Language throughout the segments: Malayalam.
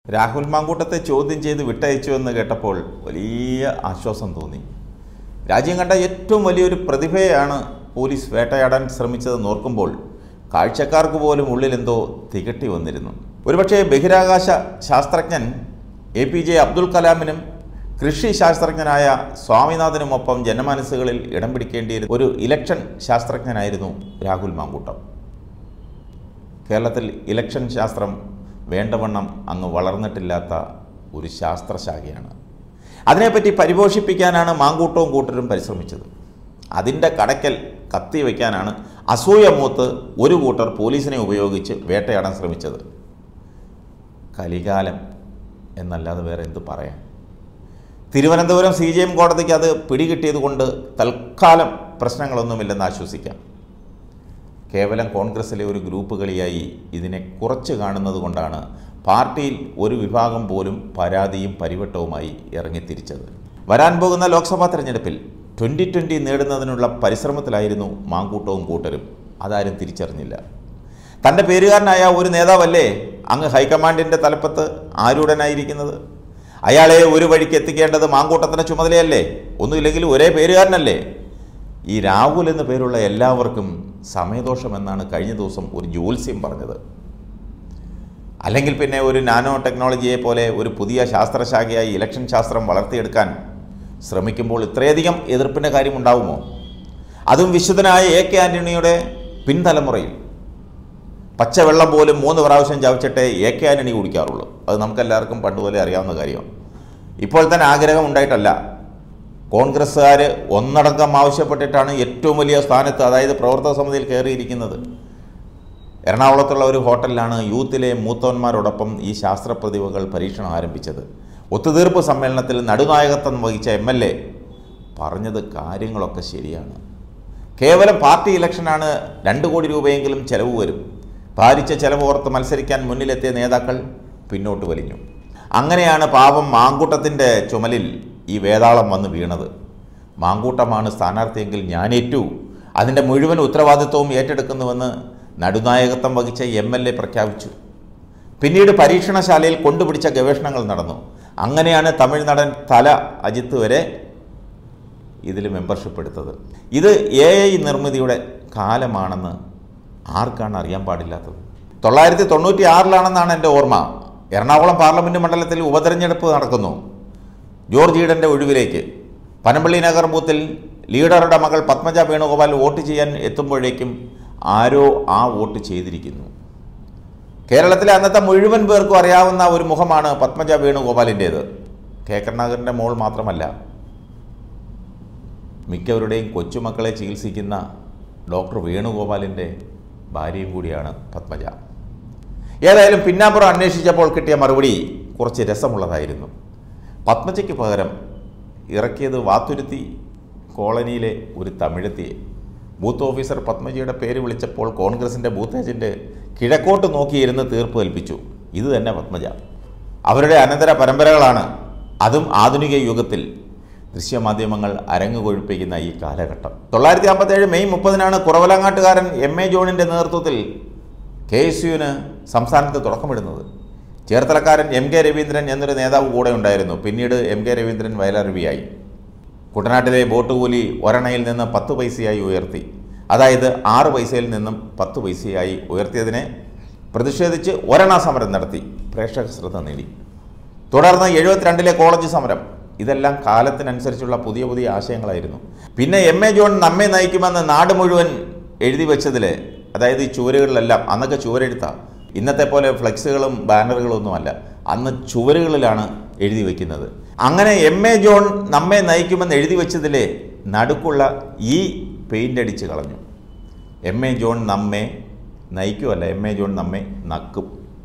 രാഹുൽ മാങ്കൂട്ടത്തെ ചോദ്യം ചെയ്ത് വിട്ടയച്ചു എന്ന് കേട്ടപ്പോൾ വലിയ ആശ്വാസം തോന്നി രാജ്യം കണ്ട ഏറ്റവും വലിയൊരു പ്രതിഭയെയാണ് പോലീസ് വേട്ടയാടാൻ ശ്രമിച്ചതെന്ന് ഓർക്കുമ്പോൾ കാഴ്ചക്കാർക്ക് പോലും ഉള്ളിലെന്തോ തികട്ടി വന്നിരുന്നു ഒരുപക്ഷെ ബഹിരാകാശ ശാസ്ത്രജ്ഞൻ എ പി ജെ അബ്ദുൽ കലാമിനും കൃഷി ശാസ്ത്രജ്ഞനായ സ്വാമിനാഥനുമൊപ്പം ജനമനസ്സുകളിൽ ഇടം പിടിക്കേണ്ടിയിരുന്ന ഒരു ഇലക്ഷൻ ശാസ്ത്രജ്ഞനായിരുന്നു രാഹുൽ മാങ്കൂട്ടം കേരളത്തിൽ ഇലക്ഷൻ ശാസ്ത്രം വേണ്ടവണ്ണം അങ്ങ് വളർന്നിട്ടില്ലാത്ത ഒരു ശാസ്ത്രശാഖയാണ് അതിനെപ്പറ്റി പരിപോഷിപ്പിക്കാനാണ് മാങ്കൂട്ടവും കൂട്ടരും പരിശ്രമിച്ചത് അതിൻ്റെ കടയ്ക്കൽ കത്തി വയ്ക്കാനാണ് അസൂയ മൂത്ത് ഒരു കൂട്ടർ പോലീസിനെ ഉപയോഗിച്ച് വേട്ടയാടാൻ ശ്രമിച്ചത് കലികാലം എന്നല്ലാതെ വേറെ എന്ത് പറയാൻ തിരുവനന്തപുരം സി ജി എം കോടതിക്ക് അത് പിടികിട്ടിയത് കൊണ്ട് തൽക്കാലം പ്രശ്നങ്ങളൊന്നുമില്ലെന്ന് ആശ്വസിക്കാം കേവലം കോൺഗ്രസിലെ ഒരു ഗ്രൂപ്പ് കളിയായി ഇതിനെ കുറച്ച് കാണുന്നത് കൊണ്ടാണ് പാർട്ടിയിൽ ഒരു വിഭാഗം പോലും പരാതിയും പരിവട്ടവുമായി ഇറങ്ങിത്തിരിച്ചത് വരാൻ പോകുന്ന ലോക്സഭാ തെരഞ്ഞെടുപ്പിൽ ട്വൻ്റി ട്വൻ്റി നേടുന്നതിനുള്ള പരിശ്രമത്തിലായിരുന്നു മാങ്കൂട്ടവും കൂട്ടരും അതാരും തിരിച്ചറിഞ്ഞില്ല തൻ്റെ പേരുകാരനായ ഒരു നേതാവല്ലേ അങ്ങ് ഹൈക്കമാൻഡിൻ്റെ തലപ്പത്ത് ആരൂഢനായിരിക്കുന്നത് അയാളെ ഒരു വഴിക്ക് എത്തിക്കേണ്ടത് മാങ്കൂട്ടത്തിൻ്റെ ചുമതലയല്ലേ ഒന്നുമില്ലെങ്കിൽ ഒരേ പേരുകാരനല്ലേ ഈ രാഹുൽ എന്ന പേരുള്ള എല്ലാവർക്കും സമയദോഷമെന്നാണ് കഴിഞ്ഞ ദിവസം ഒരു ജ്യോത്സ്യം പറഞ്ഞത് അല്ലെങ്കിൽ പിന്നെ ഒരു നാനോ ടെക്നോളജിയെ പോലെ ഒരു പുതിയ ശാസ്ത്രശാഖയായി ഇലക്ഷൻ ശാസ്ത്രം വളർത്തിയെടുക്കാൻ ശ്രമിക്കുമ്പോൾ ഇത്രയധികം എതിർപ്പിൻ്റെ കാര്യമുണ്ടാവുമോ അതും വിശുദ്ധനായ എ കെ ആൻ്റണിയുടെ പിൻതലമുറയിൽ പച്ചവെള്ളം പോലും മൂന്ന് പ്രാവശ്യം ചവച്ചിട്ടേ എ കെ ആൻ്റണി കുടിക്കാറുള്ളൂ അത് നമുക്കെല്ലാവർക്കും പണ്ടുപോലെ അറിയാവുന്ന കാര്യമാണ് ഇപ്പോൾ തന്നെ ആഗ്രഹം ഉണ്ടായിട്ടല്ല കോൺഗ്രസ്സുകാർ ഒന്നടങ്കം ആവശ്യപ്പെട്ടിട്ടാണ് ഏറ്റവും വലിയ സ്ഥാനത്ത് അതായത് പ്രവർത്തക സമിതിയിൽ കയറിയിരിക്കുന്നത് എറണാകുളത്തുള്ള ഒരു ഹോട്ടലിലാണ് യൂത്തിലെ മൂത്തവന്മാരോടൊപ്പം ഈ ശാസ്ത്ര പ്രതിഭകൾ പരീക്ഷണം ആരംഭിച്ചത് ഒത്തുതീർപ്പ് സമ്മേളനത്തിൽ നടുനായകത്വം വഹിച്ച എം എൽ എ പറഞ്ഞത് കാര്യങ്ങളൊക്കെ ശരിയാണ് കേവലം പാർട്ടി ഇലക്ഷനാണ് രണ്ട് കോടി രൂപയെങ്കിലും ചെലവ് വരും ഭാരിച്ച ചെലവ് ഓർത്ത് മത്സരിക്കാൻ മുന്നിലെത്തിയ നേതാക്കൾ പിന്നോട്ട് വലിഞ്ഞു അങ്ങനെയാണ് പാവം മാങ്കൂട്ടത്തിൻ്റെ ചുമലിൽ ഈ വേതാളം വന്ന് വീണത് മാങ്കൂട്ടമാണ് സ്ഥാനാർത്ഥിയെങ്കിൽ ഞാനേറ്റു അതിൻ്റെ മുഴുവൻ ഉത്തരവാദിത്വവും ഏറ്റെടുക്കുന്നുവെന്ന് നടുനായകത്വം വഹിച്ച എം എൽ എ പ്രഖ്യാപിച്ചു പിന്നീട് പരീക്ഷണശാലയിൽ കൊണ്ടുപിടിച്ച ഗവേഷണങ്ങൾ നടന്നു അങ്ങനെയാണ് തമിഴ് നടൻ തല അജിത്ത് വരെ ഇതിൽ മെമ്പർഷിപ്പ് എടുത്തത് ഇത് എ ഐ നിർമ്മിതിയുടെ കാലമാണെന്ന് ആർക്കാണ് അറിയാൻ പാടില്ലാത്തത് തൊള്ളായിരത്തി തൊണ്ണൂറ്റി ആറിലാണെന്നാണ് എൻ്റെ ഓർമ്മ എറണാകുളം പാർലമെൻറ്റ് മണ്ഡലത്തിൽ ഉപതെരഞ്ഞെടുപ്പ് നടക്കുന്നു ജോർജ് ഈഡൻ്റെ ഒഴിവിലേക്ക് പനമ്പള്ളി നഗർ ബൂത്തിൽ ലീഡറുടെ മകൾ പത്മജ വേണുഗോപാൽ വോട്ട് ചെയ്യാൻ എത്തുമ്പോഴേക്കും ആരോ ആ വോട്ട് ചെയ്തിരിക്കുന്നു കേരളത്തിലെ അന്നത്തെ മുഴുവൻ പേർക്കും അറിയാവുന്ന ഒരു മുഖമാണ് പത്മജ വേണുഗോപാലിൻ്റേത് കെ കരുണാകരൻ്റെ മോൾ മാത്രമല്ല മിക്കവരുടെയും കൊച്ചുമക്കളെ ചികിത്സിക്കുന്ന ഡോക്ടർ വേണുഗോപാലിൻ്റെ ഭാര്യയും കൂടിയാണ് പത്മജ ഏതായാലും പിന്നാമ്പുറം അന്വേഷിച്ചപ്പോൾ കിട്ടിയ മറുപടി കുറച്ച് രസമുള്ളതായിരുന്നു പത്മജയ്ക്ക് പകരം ഇറക്കിയത് വാത്തുരുത്തി കോളനിയിലെ ഒരു തമിഴത്തിയെ ബൂത്ത് ഓഫീസർ പത്മജിയുടെ പേര് വിളിച്ചപ്പോൾ കോൺഗ്രസിൻ്റെ ബൂത്ത് ഏജൻറ്റ് കിഴക്കോട്ട് നോക്കിയിരുന്ന് തീർപ്പ് കൽപ്പിച്ചു ഇത് തന്നെ പത്മജ അവരുടെ അനന്തര പരമ്പരകളാണ് അതും ആധുനിക യുഗത്തിൽ ദൃശ്യമാധ്യമങ്ങൾ അരങ്ങ് കൊഴുപ്പിക്കുന്ന ഈ കാലഘട്ടം തൊള്ളായിരത്തി അമ്പത്തേഴ് മെയ് മുപ്പതിനാണ് കുറവലങ്ങാട്ടുകാരൻ എം എ ജോണിൻ്റെ നേതൃത്വത്തിൽ കെ എസ് യുവിന് സംസ്ഥാനത്ത് തുടക്കമിടുന്നത് ചേർത്തലക്കാരൻ എം കെ രവീന്ദ്രൻ എന്നൊരു നേതാവ് കൂടെ ഉണ്ടായിരുന്നു പിന്നീട് എം കെ രവീന്ദ്രൻ വയലറിവിയായി കുട്ടനാട്ടിലെ ബോട്ട് കൂലി ഒരെണ്ണയിൽ നിന്ന് പത്ത് പൈസയായി ഉയർത്തി അതായത് ആറ് പൈസയിൽ നിന്നും പത്ത് പൈസയായി ഉയർത്തിയതിനെ പ്രതിഷേധിച്ച് ഒരെണ്ണ സമരം നടത്തി പ്രേക്ഷക ശ്രദ്ധ നേടി തുടർന്ന് എഴുപത്തിരണ്ടിലെ കോളേജ് സമരം ഇതെല്ലാം കാലത്തിനനുസരിച്ചുള്ള പുതിയ പുതിയ ആശയങ്ങളായിരുന്നു പിന്നെ എം എ ജോൺ നമ്മെ നയിക്കുമെന്ന് നാട് മുഴുവൻ എഴുതി വെച്ചതിൽ അതായത് ഈ ചുവരുകളിലെല്ലാം അന്നൊക്കെ ചുവരെഴുത്ത ഇന്നത്തെ പോലെ ഫ്ലെക്സുകളും ബാനറുകളും ഒന്നുമല്ല അന്ന് ചുവരുകളിലാണ് എഴുതി വയ്ക്കുന്നത് അങ്ങനെ എം എ ജോൺ നമ്മെ നയിക്കുമെന്ന് എഴുതി വെച്ചതിലെ നടുക്കുള്ള ഈ പെയിൻ്റ് അടിച്ച് കളഞ്ഞു എം എ ജോൺ നമ്മെ നയിക്കുമല്ല എം എ ജോൺ നമ്മെ നക്കും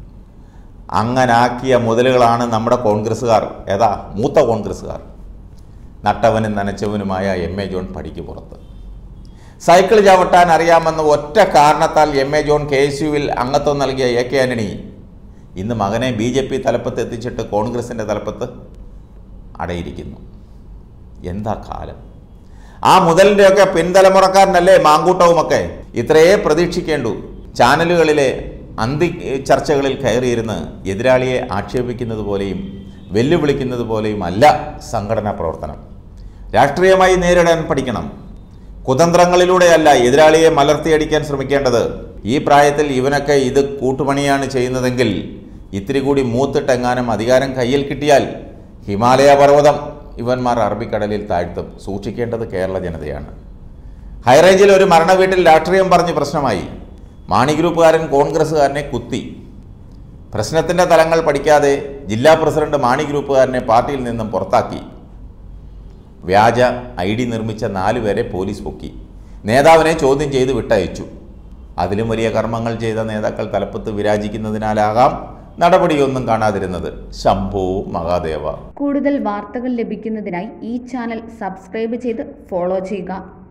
അങ്ങനാക്കിയ മുതലുകളാണ് നമ്മുടെ കോൺഗ്രസ്സുകാർ ഏതാ മൂത്ത കോൺഗ്രസ്സുകാർ നട്ടവനും നനച്ചവനുമായ എം എ ജോൺ പടിക്ക് പുറത്ത് സൈക്കിൾ ചവിട്ടാൻ അറിയാമെന്ന ഒറ്റ കാരണത്താൽ M A John K S യുവിൽ അംഗത്വം നൽകിയ എ കെ ആന്റണി ഇന്ന് മകനെ ബി ജെ പി തലപ്പത്ത് എത്തിച്ചിട്ട് കോൺഗ്രസിൻ്റെ തലപ്പത്ത് അടയിരിക്കുന്നു എന്താ കാലം ആ മുതലിൻ്റെയൊക്കെ പിൻതലമുറക്കാരനല്ലേ മാങ്കൂട്ടവുമൊക്കെ ഇത്രയേ പ്രതീക്ഷിക്കേണ്ടൂ ചാനലുകളിലെ അന്തി ചർച്ചകളിൽ കയറിയിരുന്ന് എതിരാളിയെ ആക്ഷേപിക്കുന്നത് പോലെയും വെല്ലുവിളിക്കുന്നത് പോലെയും അല്ല സംഘടനാ പ്രവർത്തനം രാഷ്ട്രീയമായി നേരിടാൻ പഠിക്കണം കുതന്ത്രങ്ങളിലൂടെയല്ല എതിരാളിയെ മലർത്തിയടിക്കാൻ ശ്രമിക്കേണ്ടത് ഈ പ്രായത്തിൽ ഇവനൊക്കെ ഇത് കൂട്ടുപണിയാണ് ചെയ്യുന്നതെങ്കിൽ ഇത്തിരി കൂടി മൂത്തിട്ടെങ്ങാനും അധികാരം കയ്യിൽ കിട്ടിയാൽ ഹിമാലയ പർവ്വതം ഇവന്മാർ അറബിക്കടലിൽ താഴ്ത്തും സൂക്ഷിക്കേണ്ടത് കേരള ജനതയാണ് ഹൈറേഞ്ചിൽ ഒരു മരണ വീട്ടിൽ രാഷ്ട്രീയം പറഞ്ഞ് പ്രശ്നമായി മാണി ഗ്രൂപ്പുകാരൻ കോൺഗ്രസ്സുകാരനെ കുത്തി പ്രശ്നത്തിൻ്റെ തലങ്ങൾ പഠിക്കാതെ ജില്ലാ പ്രസിഡന്റ് മാണി ഗ്രൂപ്പുകാരനെ പാർട്ടിയിൽ നിന്നും പുറത്താക്കി വ്യാജ ഐ ഡി നിർമ്മിച്ച നാലുപേരെ പോലീസ് പൊക്കി നേതാവിനെ ചോദ്യം ചെയ്ത് വിട്ടയച്ചു അതിലും വലിയ കർമ്മങ്ങൾ ചെയ്ത നേതാക്കൾ തലപ്പത്ത് വിരാജിക്കുന്നതിനാലാകാം നടപടിയൊന്നും കാണാതിരുന്നത് ശംഭോ മഹാദേവ കൂടുതൽ വാർത്തകൾ ലഭിക്കുന്നതിനായി ഈ ചാനൽ സബ്സ്ക്രൈബ് ചെയ്ത് ഫോളോ ചെയ്യുക